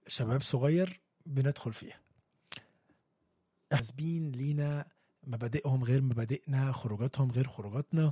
شباب صغير بندخل فيها حاسبين لينا مبادئهم غير مبادئنا خروجاتهم غير خروجاتنا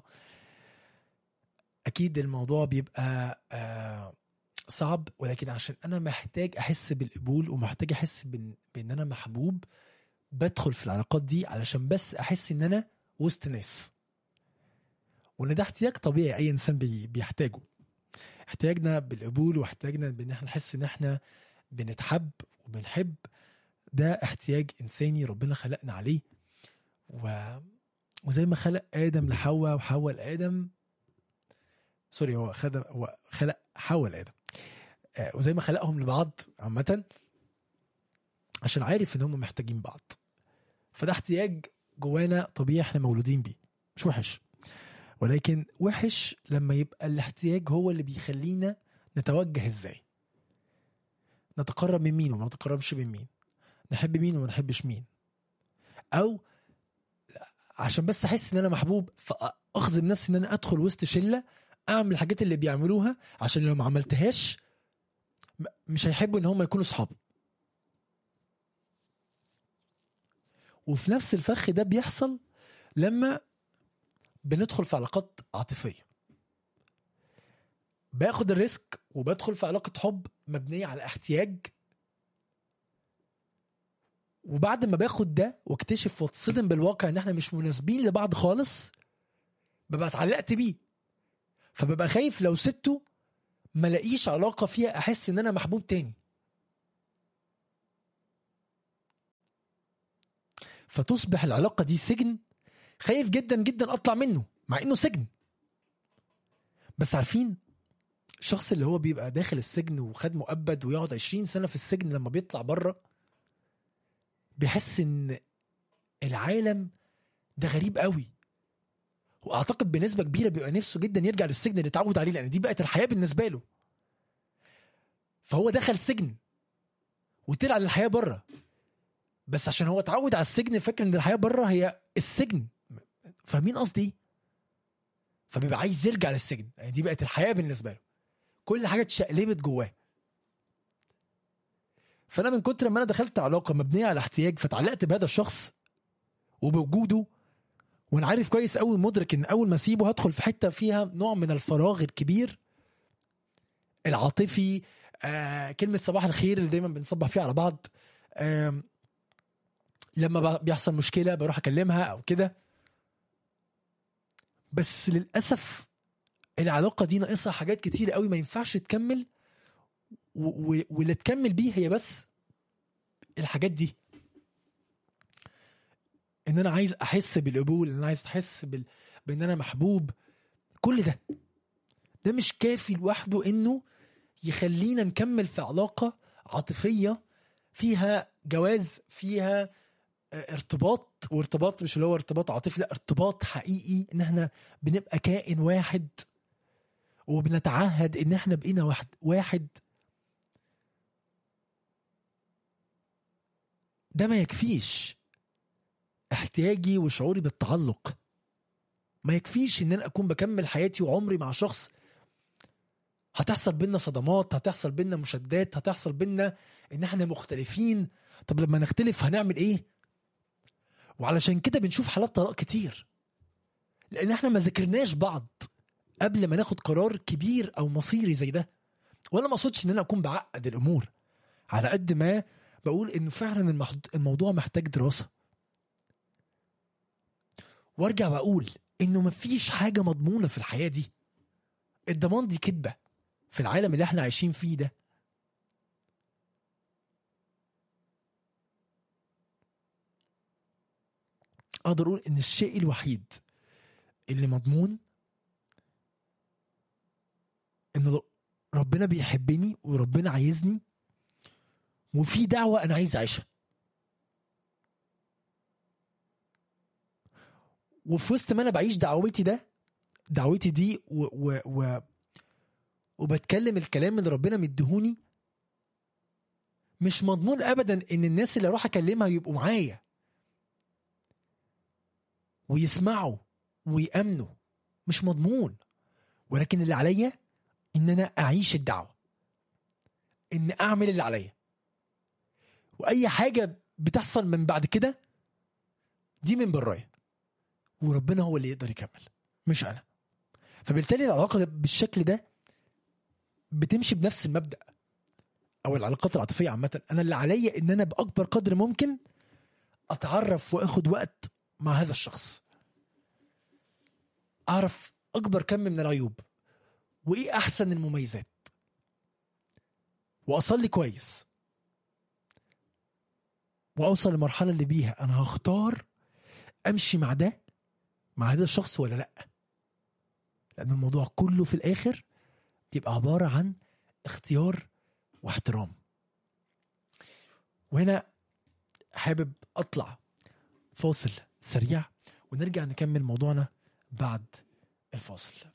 اكيد الموضوع بيبقى آه صعب ولكن عشان انا محتاج احس بالقبول ومحتاج احس بان, بإن انا محبوب بدخل في العلاقات دي علشان بس احس ان انا وسط ناس وان ده احتياج طبيعي اي انسان بي بيحتاجه احتياجنا بالقبول واحتياجنا بان احنا نحس ان احنا بنتحب وبنحب ده احتياج انساني ربنا خلقنا عليه و... وزي ما خلق ادم لحواء وحواء لادم سوري هو خد هو خلق حواء لادم آه، وزي ما خلقهم لبعض عامة عشان عارف ان هم محتاجين بعض فده احتياج جوانا طبيعي احنا مولودين بيه مش وحش ولكن وحش لما يبقى الاحتياج هو اللي بيخلينا نتوجه ازاي نتقرب من مين وما نتقربش من مين نحب مين وما نحبش مين او عشان بس احس ان انا محبوب فاخزم نفسي ان انا ادخل وسط شله اعمل الحاجات اللي بيعملوها عشان لو ما عملتهاش م- مش هيحبوا ان هم يكونوا صحابي وفي نفس الفخ ده بيحصل لما بندخل في علاقات عاطفيه باخد الريسك وبدخل في علاقه حب مبنيه على احتياج وبعد ما باخد ده واكتشف واتصدم بالواقع ان احنا مش مناسبين لبعض خالص ببقى اتعلقت بيه فببقى خايف لو سبته ما لاقيش علاقه فيها احس ان انا محبوب تاني فتصبح العلاقه دي سجن خايف جدا جدا اطلع منه مع انه سجن بس عارفين الشخص اللي هو بيبقى داخل السجن وخد مؤبد ويقعد 20 سنه في السجن لما بيطلع بره بيحس ان العالم ده غريب قوي واعتقد بنسبه كبيره بيبقى نفسه جدا يرجع للسجن اللي اتعود عليه لان دي بقت الحياه بالنسبه له فهو دخل سجن وطلع للحياه بره بس عشان هو اتعود على السجن فاكر ان الحياه بره هي السجن فاهمين قصدي ايه؟ فبيبقى عايز يرجع للسجن يعني دي بقت الحياه بالنسبه له كل حاجه اتشقلبت جواه فانا من كتر ما انا دخلت علاقه مبنيه على احتياج فتعلقت بهذا الشخص وبوجوده وانا عارف كويس قوي مدرك ان اول ما اسيبه هدخل في حته فيها نوع من الفراغ الكبير العاطفي آه كلمه صباح الخير اللي دايما بنصبح فيها على بعض آه لما ب- بيحصل مشكله بروح اكلمها او كده بس للاسف العلاقه دي ناقصها حاجات كتير قوي ما ينفعش تكمل و- و- واللي تكمل بيه هي بس الحاجات دي ان انا عايز احس بالقبول ان انا عايز احس بال... بان انا محبوب كل ده ده مش كافي لوحده انه يخلينا نكمل في علاقه عاطفيه فيها جواز فيها آه، ارتباط وارتباط مش اللي هو ارتباط عاطفي لا ارتباط حقيقي ان احنا بنبقى كائن واحد وبنتعهد ان احنا بقينا واحد واحد ده ما يكفيش احتياجي وشعوري بالتعلق ما يكفيش ان انا اكون بكمل حياتي وعمري مع شخص هتحصل بينا صدمات هتحصل بينا مشادات هتحصل بينا ان احنا مختلفين طب لما نختلف هنعمل ايه وعلشان كده بنشوف حالات طلاق كتير لان احنا ما ذاكرناش بعض قبل ما ناخد قرار كبير او مصيري زي ده وانا ما اقصدش ان انا اكون بعقد الامور على قد ما بقول ان فعلا المحد- الموضوع محتاج دراسه وارجع واقول انه مفيش حاجه مضمونه في الحياه دي الضمان دي كدبه في العالم اللي احنا عايشين فيه ده اقدر اقول ان الشيء الوحيد اللي مضمون ان ربنا بيحبني وربنا عايزني وفي دعوه انا عايز اعيشها وفي وسط ما انا بعيش دعوتي ده دعوتي دي و و و وبتكلم الكلام اللي ربنا مديهوني مش مضمون ابدا ان الناس اللي اروح اكلمها يبقوا معايا ويسمعوا ويامنوا مش مضمون ولكن اللي عليا ان انا اعيش الدعوه ان اعمل اللي عليا واي حاجه بتحصل من بعد كده دي من برايا وربنا هو اللي يقدر يكمل مش انا فبالتالي العلاقه بالشكل ده بتمشي بنفس المبدا او العلاقات العاطفيه عامه انا اللي عليا ان انا باكبر قدر ممكن اتعرف واخد وقت مع هذا الشخص اعرف اكبر كم من العيوب وايه احسن المميزات واصلي كويس واوصل للمرحله اللي بيها انا هختار امشي مع ده مع هذا الشخص ولا لا لان الموضوع كله في الاخر بيبقى عباره عن اختيار واحترام وهنا حابب اطلع فاصل سريع ونرجع نكمل موضوعنا بعد الفاصل